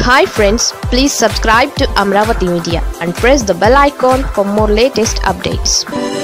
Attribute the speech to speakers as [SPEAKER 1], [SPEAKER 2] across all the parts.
[SPEAKER 1] hi friends please subscribe to Amaravati media and press the bell icon for more latest updates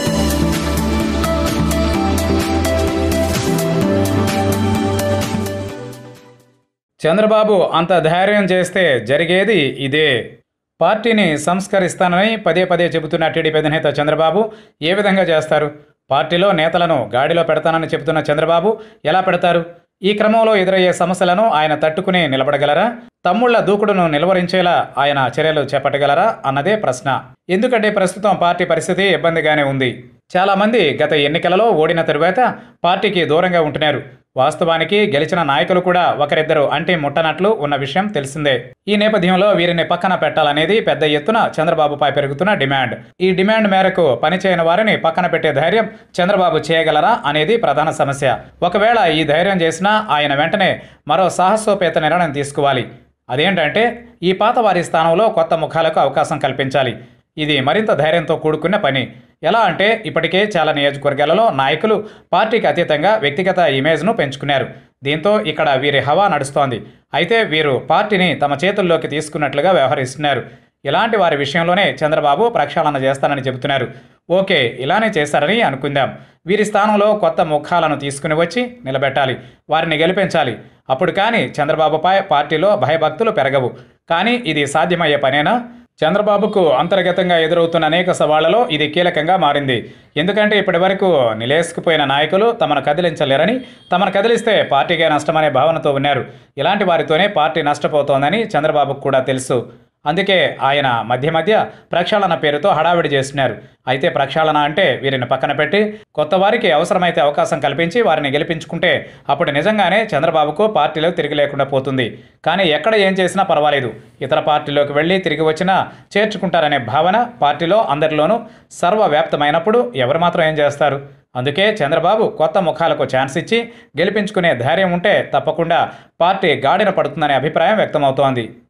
[SPEAKER 2] Chandrababu అంత ధైర్యం చేస్తే జరిగేది ఇదే పార్టీని సంస్కరిస్తానని పదే పదే చెబుతున్న టీడీపీ అధినేత చంద్రబాబు ఏ విధంగా చేస్తారు పార్టీలో నేతలను గాడిలో పెడతానని చెబుతున్న చంద్రబాబు ఎలా పెడతారు ఈ క్రమంలో ఎదురయ్యే సమస్యలను ఆయన తట్టుకుని నిలబడగలరా తమ్ముళ్ల దూకుడును నిలువరించేలా ఆయన చర్యలు చేపట్టగలరా అన్నదే ప్రశ్న ఎందుకంటే ప్రస్తుతం పార్టీ పరిస్థితి ఇబ్బందిగానే ఉంది చాలామంది గత ఎన్నికలలో ఓడిన తరువాత పార్టీకి దూరంగా ఉంటున్నారు వాస్తవానికి గెలిచిన నాయకులు కూడా ఒకరిద్దరు అంటే ముట్టనట్లు ఉన్న విషయం తెలిసిందే ఈ నేపథ్యంలో వీరిని పక్కన పెట్టాలనేది పెద్ద ఎత్తున చంద్రబాబుపై పెరుగుతున్న డిమాండ్ ఈ డిమాండ్ మేరకు పనిచేయని వారిని పక్కన పెట్టే ధైర్యం చంద్రబాబు చేయగలరా అనేది ప్రధాన సమస్య ఒకవేళ ఈ ధైర్యం చేసినా ఆయన వెంటనే మరో సాహసోపేత నిర్ణయం తీసుకోవాలి అదేంటంటే ఈ పాత వారి స్థానంలో కొత్త ముఖాలకు అవకాశం కల్పించాలి ఇది మరింత ధైర్యంతో కూడుకున్న పని ఎలా అంటే ఇప్పటికే చాలా నియోజకవర్గాలలో నాయకులు పార్టీకి అతీతంగా వ్యక్తిగత ఇమేజ్ను పెంచుకున్నారు దీంతో ఇక్కడ వీరి హవా నడుస్తోంది అయితే వీరు పార్టీని తమ చేతుల్లోకి తీసుకున్నట్లుగా వ్యవహరిస్తున్నారు ఇలాంటి వారి విషయంలోనే చంద్రబాబు ప్రక్షాళన చేస్తానని చెబుతున్నారు ఓకే ఇలానే చేశారని అనుకుందాం వీరి స్థానంలో కొత్త ముఖాలను తీసుకుని వచ్చి నిలబెట్టాలి వారిని గెలిపించాలి అప్పుడు కానీ చంద్రబాబుపై పార్టీలో భయభక్తులు పెరగవు కానీ ఇది సాధ్యమయ్యే పనేనా చంద్రబాబుకు అంతర్గతంగా ఎదురవుతున్న అనేక సవాళ్లలో ఇది కీలకంగా మారింది ఎందుకంటే ఇప్పటివరకు నిలేసుకుపోయిన నాయకులు తమను కదిలించలేరని తమను కదిలిస్తే పార్టీకే నష్టమనే భావనతో ఉన్నారు ఇలాంటి వారితోనే పార్టీ నష్టపోతోందని చంద్రబాబుకు కూడా తెలుసు అందుకే ఆయన మధ్య మధ్య ప్రక్షాళన పేరుతో హడావిడి చేస్తున్నారు అయితే ప్రక్షాళన అంటే వీరిని పక్కన పెట్టి కొత్త వారికి అవసరమైతే అవకాశం కల్పించి వారిని గెలిపించుకుంటే అప్పుడు నిజంగానే చంద్రబాబుకు పార్టీలో తిరిగి లేకుండా పోతుంది కానీ ఎక్కడ ఏం చేసినా పర్వాలేదు ఇతర పార్టీలోకి వెళ్ళి తిరిగి వచ్చినా చేర్చుకుంటారనే భావన పార్టీలో అందరిలోనూ సర్వవ్యాప్తమైనప్పుడు ఎవరు మాత్రం ఏం చేస్తారు అందుకే చంద్రబాబు కొత్త ముఖాలకు ఛాన్స్ ఇచ్చి గెలిపించుకునే ధైర్యం ఉంటే తప్పకుండా పార్టీ గాడిన పడుతుందనే అభిప్రాయం వ్యక్తమవుతోంది